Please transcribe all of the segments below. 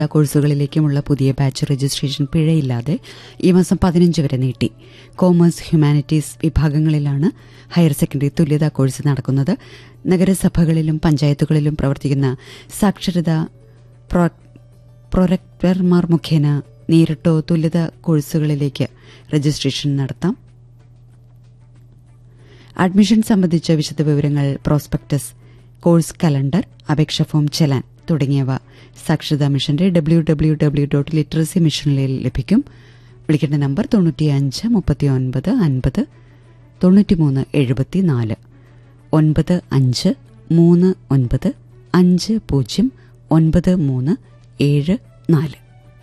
കോഴ്സുകളിലേക്കുമുള്ള പുതിയ batch registration പിഴയില്ലാതെ ഈ മാസം പതിനഞ്ച് വരെ നീട്ടി കോമേഴ്സ് ഹ്യൂമാനിറ്റീസ് വിഭാഗങ്ങളിലാണ് ഹയർ സെക്കൻഡറി തുല്യതാ കോഴ്സ് നടക്കുന്നത് നഗരസഭകളിലും പഞ്ചായത്തുകളിലും പ്രവർത്തിക്കുന്ന സാക്ഷരതാ പ്രോ- പ്രൊറക്ടർമാർ മുഖേന നേരിട്ടോ തുല്യതാ കോഴ്സുകളിലേക്ക് രജിസ്ട്രേഷൻ നടത്താം അഡ്മിഷൻ സംബന്ധിച്ച വിശദവിവരങ്ങൾ പ്രോസ്പെക്ടസ് കോഴ്സ് കലണ്ടർ അപേക്ഷ ഫോം ചെലാൻ തുടങ്ങിയവ സാക്ഷരതാ മിഷന്റെ W W W dot literacy മിഷനിൽ ലഭിക്കും വിളിക്കേണ്ട നമ്പർ തൊണ്ണൂറ്റിയഞ്ച് മുപ്പത്തി ഒൻപത് അൻപത് തൊണ്ണൂറ്റിമൂന്ന് എഴുപത്തിനാല് ഒൻപത് അഞ്ച് മൂന്ന് ഒൻപത് അഞ്ച് പൂജ്യം ഒൻപത് മൂന്ന് ഏഴ് നാല്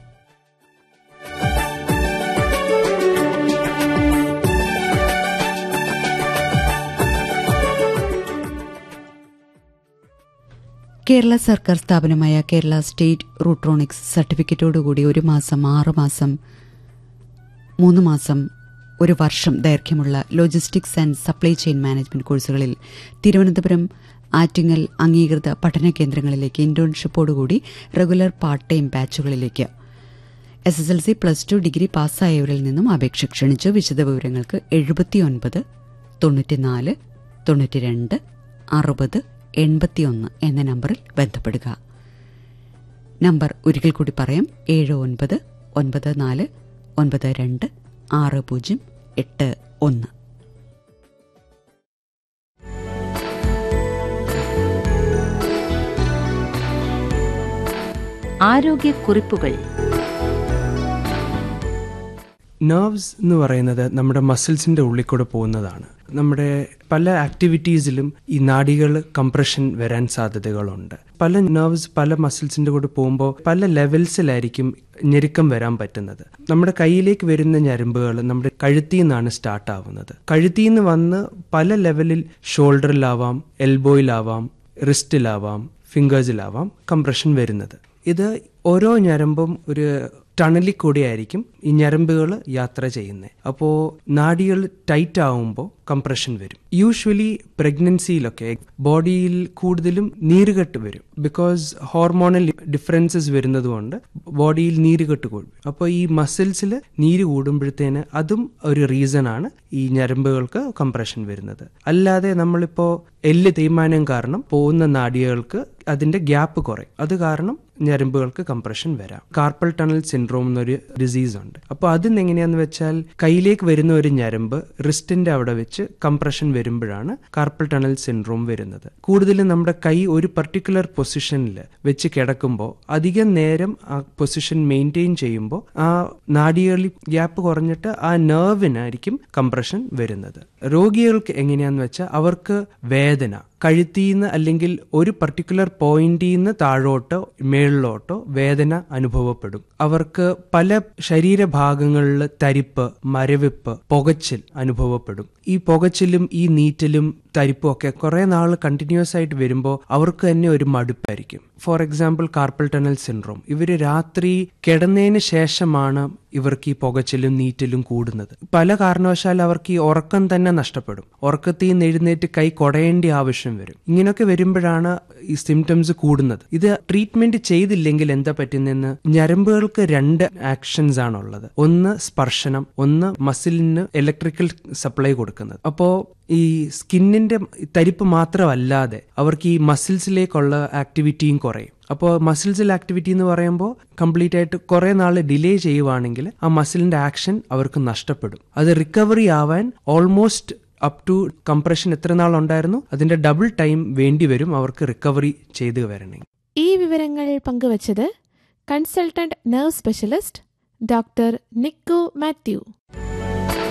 കേരള സർക്കാർ സ്ഥാപനമായ കേരള സ്റ്റേറ്റ് റൂട്രോണിക്സ് സർട്ടിഫിക്കറ്റോടുകൂടി ഒരു മാസം ആറ് മാസം മൂന്ന് മാസം ഒരു വർഷം ദൈർഘ്യമുള്ള logistics and supply chain management കോഴ്സുകളിൽ തിരുവനന്തപുരം ആറ്റിങ്ങൽ അംഗീകൃത പഠന കേന്ദ്രങ്ങളിലേക്ക് ഇന്റേൺഷിപ്പോടുകൂടി റെഗുലർ പാർട്ട് ടൈം ബാച്ചുകളിലേക്ക് S S L C plus two degree പാസ്സായവരിൽ നിന്നും അപേക്ഷ ക്ഷണിച്ചു വിശദവിവരങ്ങൾക്ക് എഴുപത്തിയൊൻപത് തൊണ്ണൂറ്റിനാല് തൊണ്ണൂറ്റിരണ്ട് അറുപത് എൺപത്തിയൊന്ന് എന്ന നമ്പറിൽ ബന്ധപ്പെടുക നമ്പർ ഒരിക്കൽ കൂടി പറയാം ഏഴ് ഒൻപത് ഒൻപത് നാല് ഒൻപത് രണ്ട് ആറ് പൂജ്യം എട്ട് ഒന്ന് ആരോഗ്യക്കുറിപ്പുകൾ നെർവ്സ് എന്ന് പറയുന്നത് നമ്മുടെ മസിൽസിന്റെ ഉള്ളിൽ കൂടെ പോകുന്നതാണ് നമ്മുടെ പല ആക്ടിവിറ്റീസിലും ഈ നാഡികൾ കംപ്രഷൻ വരാൻ സാധ്യതകളുണ്ട് പല നെർവ്സ് പല മസിൽസിന്റെ കൂടെ പോകുമ്പോൾ പല ലെവൽസിലായിരിക്കും ഞെരുക്കം വരാൻ പറ്റുന്നത് നമ്മുടെ കയ്യിലേക്ക് വരുന്ന ഞരമ്പുകൾ നമ്മുടെ കഴുത്തിൽ നിന്നാണ് സ്റ്റാർട്ട് ആവുന്നത് കഴുത്തിൽ നിന്ന് വന്ന് പല ലെവലിൽ ഷോൾഡറിലാവാം എൽബോയിലാവാം റിസ്റ്റിലാവാം ഫിംഗേഴ്സിലാവാം കംപ്രഷൻ വരുന്നത് ഇത് ഓരോ ഞരമ്പും ഒരു ടണലിൽ കൂടിയായിരിക്കും ഈ ഞരമ്പുകൾ യാത്ര ചെയ്യുന്നത് അപ്പോൾ നാഡികൾ ടൈറ്റ് ആവുമ്പോൾ കംപ്രഷൻ വരും യൂഷ്വലി പ്രഗ്നൻസിയിലൊക്കെ ബോഡിയിൽ കൂടുതലും നീരുകെട്ട് വരും ബിക്കോസ് ഹോർമോണൽ ഡിഫറൻസസ് വരുന്നതുകൊണ്ട് ബോഡിയിൽ നീരുകെട്ട് കൂടും അപ്പോൾ ഈ മസിൽസിൽ നീര് കൂടുമ്പോഴത്തേന് അതും ഒരു റീസൺ ആണ് ഈ ഞരമ്പുകൾക്ക് കംപ്രഷൻ വരുന്നത് അല്ലാതെ നമ്മളിപ്പോൾ എല്ല് തേയ്മാനം കാരണം പോകുന്ന നാഡികൾക്ക് അതിന്റെ ഗ്യാപ്പ് കുറയും അത് കാരണം ഞരമ്പുകൾക്ക് കംപ്രഷൻ വരാം കാർപ്പൽ ടണൽ സിൻഡ്രോം എന്നൊരു ഡിസീസ് ഉണ്ട് അപ്പോൾ അതിന് എങ്ങനെയാന്ന് വെച്ചാൽ കയ്യിലേക്ക് വരുന്ന ഒരു ഞരമ്പ് റിസ്റ്റിന്റെ അവിടെ വെച്ച് കംപ്രഷൻ വരുമ്പോഴാണ് കാർപ്പൽ ടണൽ സിൻഡ്രോം വരുന്നത് കൂടുതലും നമ്മുടെ കൈ ഒരു പർട്ടിക്കുലർ പൊസിഷനിൽ വെച്ച് കിടക്കുമ്പോൾ അധികം നേരം ആ പൊസിഷൻ മെയിൻറ്റെയിൻ ചെയ്യുമ്പോൾ ആ നാഡികളിൽ ഗ്യാപ്പ് കുറഞ്ഞിട്ട് ആ നെർവിനായിരിക്കും കംപ്രഷൻ വരുന്നത് രോഗികൾക്ക് എങ്ങനെയാന്ന് വെച്ചാൽ അവർക്ക് വേദന കഴുത്തിന്ന് അല്ലെങ്കിൽ ഒരു പർട്ടിക്കുലർ പോയിന്റിൽ നിന്ന് താഴോട്ടോ മേളിലോട്ടോ വേദന അനുഭവപ്പെടും അവർക്ക് പല ശരീരഭാഗങ്ങളിൽ തരിപ്പ് മരവിപ്പ് പുകച്ചിൽ അനുഭവപ്പെടും ഈ പുകച്ചിലും ഈ നീറ്റലും തരിപ്പും ഒക്കെ കുറെ നാൾ കണ്ടിന്യൂസ് ആയിട്ട് വരുമ്പോൾ അവർക്ക് തന്നെ ഒരു മടുപ്പായിരിക്കും for example carpal tunnel syndrome ഇവര് രാത്രി കിടന്നതിന് ശേഷമാണ് ഇവർക്ക് ഈ പുകച്ചിലും നീറ്റലും കൂടുന്നത് പല കാരണവശാൽ അവർക്ക് ഈ ഉറക്കം തന്നെ നഷ്ടപ്പെടും ഉറക്കത്തിൽ നിന്ന് എഴുന്നേറ്റ് കൈ കൊടയേണ്ട ആവശ്യം വരും ഇങ്ങനെയൊക്കെ വരുമ്പോഴാണ് ഈ സിംറ്റംസ് കൂടുന്നത് ഇത് ട്രീറ്റ്മെന്റ് ചെയ്തില്ലെങ്കിൽ എന്താ പറ്റുന്നതെന്ന് ഞരമ്പുകൾക്ക് രണ്ട് ആക്ഷൻസ് ആണുള്ളത് ഒന്ന് സ്പർശനം ഒന്ന് മസിലിന് ഇലക്ട്രിക്കൽ സപ്ലൈ കൊടുക്കുന്നത് അപ്പോ ഈ സ്കിന്നിന്റെ തരിപ്പ് മാത്രമല്ലാതെ അവർക്ക് ഈ മസിൽസിലേക്കുള്ള ആക്ടിവിറ്റിയും കുറയും അപ്പോൾ മസിൽസിൽ ആക്ടിവിറ്റി എന്ന് പറയുമ്പോൾ കംപ്ലീറ്റ് ആയിട്ട് കുറെ നാൾ ഡിലേ ചെയ്യുവാണെങ്കിൽ ആ മസിലിന്റെ ആക്ഷൻ അവർക്ക് നഷ്ടപ്പെടും അത് റിക്കവറി ആവാൻ ഓൾമോസ്റ്റ് അപ് ടു കംപ്രഷൻ എത്ര നാൾ ഉണ്ടായിരുന്നു അതിന്റെ ഡബിൾ ടൈം വേണ്ടി വരും അവർക്ക് റിക്കവറി ചെയ്തു വരണമെങ്കിൽ ഈ വിവരങ്ങൾ പങ്കുവച്ചത് consultant nerve specialist doctor Nikku Mathew